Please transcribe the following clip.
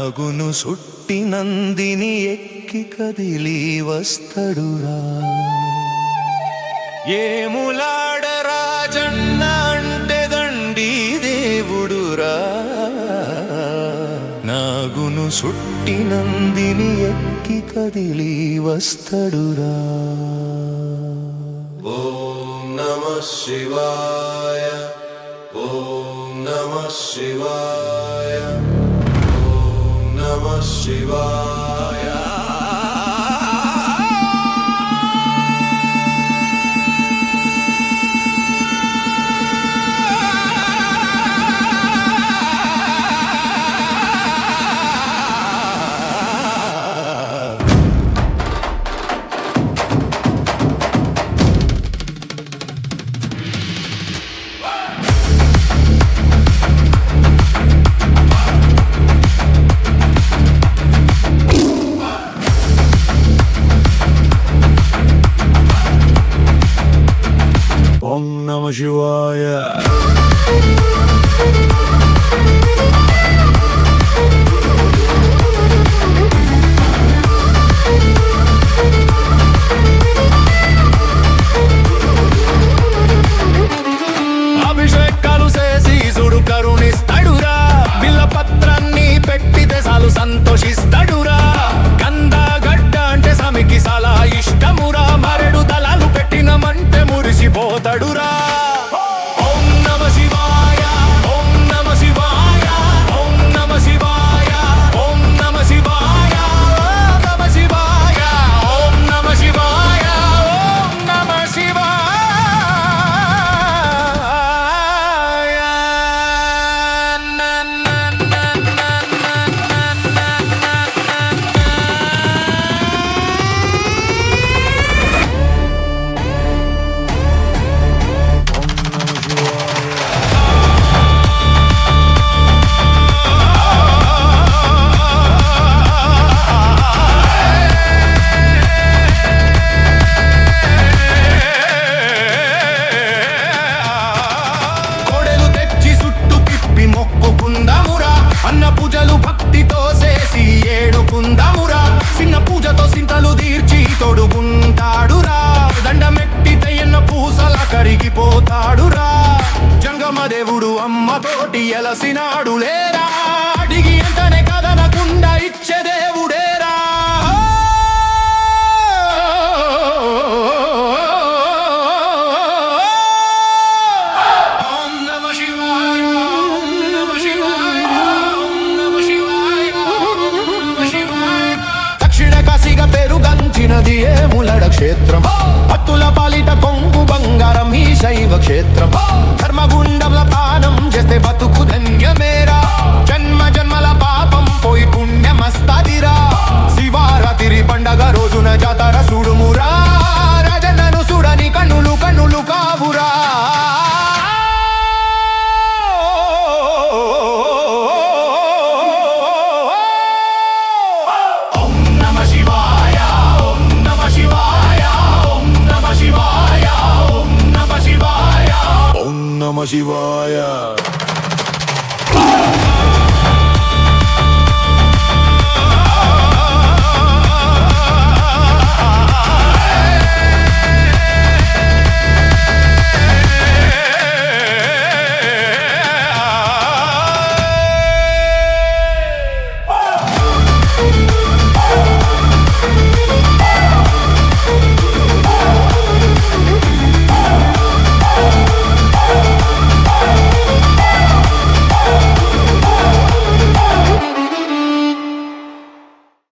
నాగును సుట్టి నందిని ఎక్కి కదిలి వస్తడురా ఏములాడ రాజన్న అంటే దండి దేవుడురా నాగును సుట్టి నందిని ఎక్కి కదిలి వస్తడురా ఓం నమ శివాయ ఓం నమ శివాయ ఓం నమ శివాయ ఓం నమ శివాయ అభిషేకాలు చేసి చూడు కరుణిస్తాడురా బిల్ల పత్రాన్ని పెట్టితే చాలు సంతోషిస్తాడురా కంద గడ్డ అంటే సమికి చాలా ఇష్టమురా మరెడు తలాలు పెట్టినమంటే మురిసిపోతాడురా ఓం నమ శివాయ ఓం నమ శివాయ ఓం నమ శివాయ ఓం నమ శివాయ ఓం నమ శివాయ ఓం నమ శివాయ ఓం నమ కోడెలు తెచ్చి సుట్టు తిప్పి మొక్కుకుందామురా అన్న పూజలు భక్తితో చేసి ఏడుకుందామురా చిన్న పూజతో సింతలు తీర్చి తొడుగుంటాడురా దండమెట్టితే ఎన్న పూసల కరిగిపోతాడురా జంగమ దేవుడు అమ్మతోటి ఎలసినాడు లేరా అడిగి ఎంతనే కదనకుండా ఇచ్చే దేవుడేరా ఓం నమ శివాయ ఓం నమ శివాయ ఓం నమ శివాయ ఓం నమ శివాయ దక్షిణ కాశీగా పేరుగంచినది ఏములడ క్షేత్రం భక్తుల పాలిట కొంగు బంగారం ఈ శైవ క్షేత్రం ధర్మగుండంల పానం చేస్తే బతుకు ధన్యమేరా జన్మ జన్మల పాపం పోయి పుణ్యమస్తదిరా శివారాత్రి పండగ రోజున జాతర సుడుమురా రాజన్నను చూడని కన్నులు కన్నులు కావురా ఓం నమ శివాయ ఓం నమ శివాయ ఓం నమ శివాయ ఓం నమ శివాయ ఓం నమ శివాయ